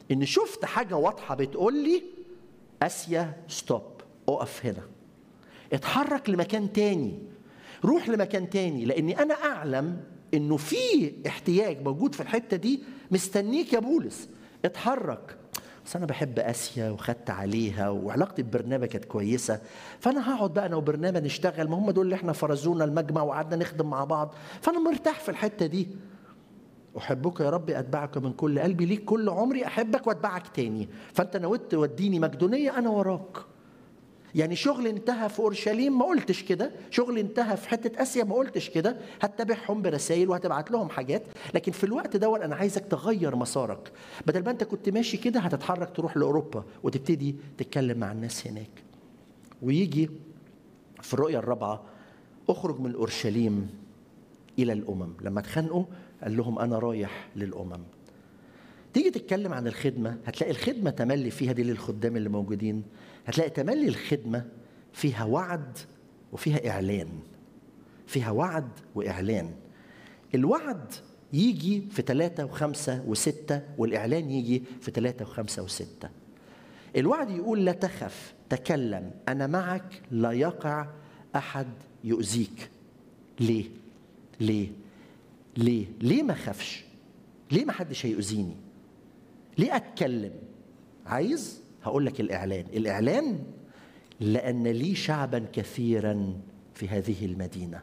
ان شفت حاجه واضحه بتقول لي اسيا ستوب اقف هنا اتحرك لمكان تاني روح لمكان تاني لاني انا اعلم انه في احتياج موجود في الحته دي مستنيك يا بولس اتحرك بس انا بحب اسيا وخدت عليها وعلاقتي ببرنابا كانت كويسه فانا هقعد بقى انا وبرنابا نشتغل ما هم دول اللي احنا فرزونا المجمع وقعدنا نخدم مع بعض فانا مرتاح في الحته دي احبك يا رب اتبعك من كل قلبي ليك كل عمري احبك واتبعك تاني فانت نويت توديني مقدونيه انا وراك يعني شغل انتهى في اورشليم ما قلتش كده شغل انتهى في حته اسيا ما قلتش كده هتتابعهم برسائل وهتبعت لهم حاجات لكن في الوقت ده انا عايزك تغير مسارك بدل ما انت كنت ماشي كده هتتحرك تروح لاوروبا وتبتدي تتكلم مع الناس هناك ويجي في الرؤيه الرابعه اخرج من اورشليم الى الامم لما اتخانقوا قال لهم انا رايح للامم تيجي تتكلم عن الخدمة هتلاقي الخدمة تملي فيها دي للخدام اللي موجودين هتلاقي تملي الخدمة فيها وعد وفيها إعلان فيها وعد وإعلان الوعد يجي في ثلاثة وخمسة وستة والإعلان يجي في ثلاثة وخمسة وستة الوعد يقول لا تخف تكلم أنا معك لا يقع أحد يؤذيك ليه؟ ليه؟ ليه؟ ليه ما خافش؟ ليه ما حدش هيؤذيني؟ ليه اتكلم عايز هقول لك الاعلان الاعلان لان لي شعبا كثيرا في هذه المدينه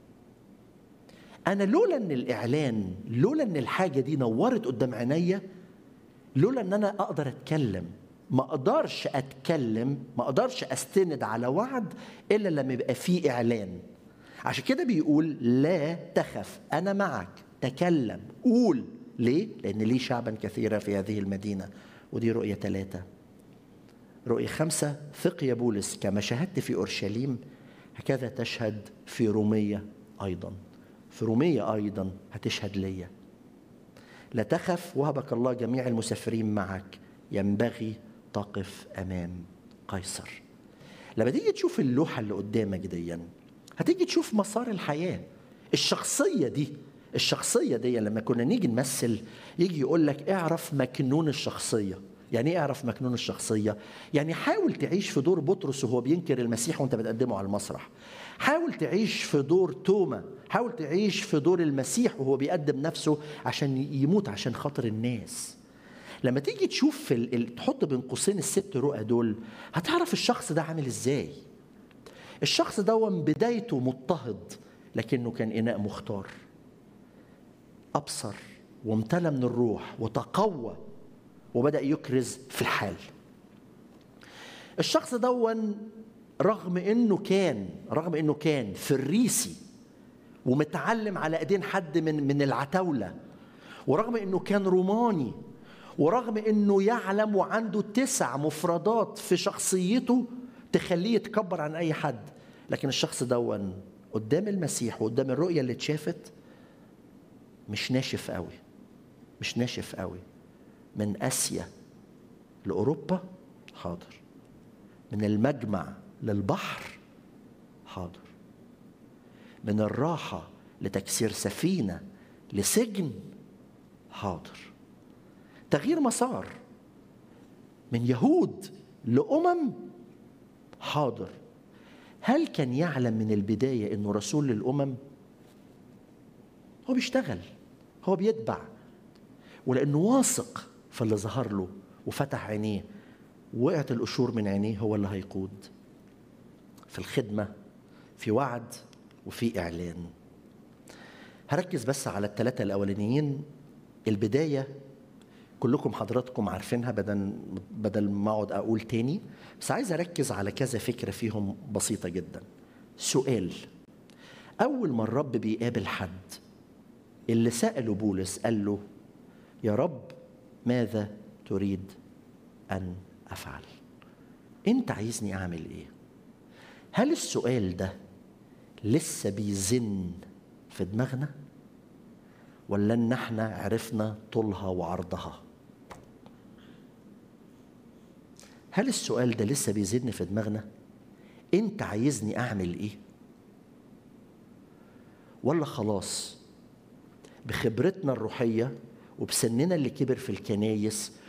انا لولا ان الاعلان لولا ان الحاجه دي نورت قدام عينيا لولا ان انا اقدر اتكلم ما اقدرش اتكلم ما اقدرش استند على وعد الا لما يبقى فيه اعلان عشان كده بيقول لا تخف انا معك تكلم قول ليه؟ لأن لي شعبا كثيرا في هذه المدينة ودي رؤية ثلاثة رؤية خمسة ثق يا بولس كما شهدت في أورشليم هكذا تشهد في رومية أيضا في رومية أيضا هتشهد ليا لا تخف وهبك الله جميع المسافرين معك ينبغي تقف أمام قيصر لما تيجي تشوف اللوحة اللي قدامك ديا هتيجي تشوف مسار الحياة الشخصية دي الشخصية دي لما كنا نيجي نمثل يجي يقول لك اعرف مكنون الشخصية يعني ايه اعرف مكنون الشخصية؟ يعني حاول تعيش في دور بطرس وهو بينكر المسيح وانت بتقدمه على المسرح حاول تعيش في دور توما حاول تعيش في دور المسيح وهو بيقدم نفسه عشان يموت عشان خاطر الناس لما تيجي تشوف في ال... تحط بين قوسين الست رؤى دول هتعرف الشخص ده عامل ازاي الشخص ده بدايته مضطهد لكنه كان اناء مختار أبصر وامتلى من الروح وتقوى وبدأ يكرز في الحال الشخص دون رغم انه كان رغم انه كان فريسي ومتعلم على ايدين حد من من العتاوله ورغم انه كان روماني ورغم انه يعلم وعنده تسع مفردات في شخصيته تخليه يتكبر عن اي حد لكن الشخص دون قدام المسيح وقدام الرؤيه اللي اتشافت مش ناشف قوي مش ناشف قوي من اسيا لاوروبا حاضر من المجمع للبحر حاضر من الراحه لتكسير سفينه لسجن حاضر تغيير مسار من يهود لامم حاضر هل كان يعلم من البدايه انه رسول للامم هو بيشتغل هو بيتبع ولانه واثق في اللي ظهر له وفتح عينيه وقعت القشور من عينيه هو اللي هيقود في الخدمه في وعد وفي اعلان هركز بس على الثلاثه الاولانيين البدايه كلكم حضراتكم عارفينها بدل بدل ما اقعد اقول تاني بس عايز اركز على كذا فكره فيهم بسيطه جدا سؤال اول ما الرب بيقابل حد اللي سأله بولس قال له يا رب ماذا تريد أن أفعل أنت عايزني أعمل إيه هل السؤال ده لسه بيزن في دماغنا ولا ان احنا عرفنا طولها وعرضها هل السؤال ده لسه بيزن في دماغنا انت عايزني اعمل ايه ولا خلاص بخبرتنا الروحيه وبسننا اللي كبر في الكنايس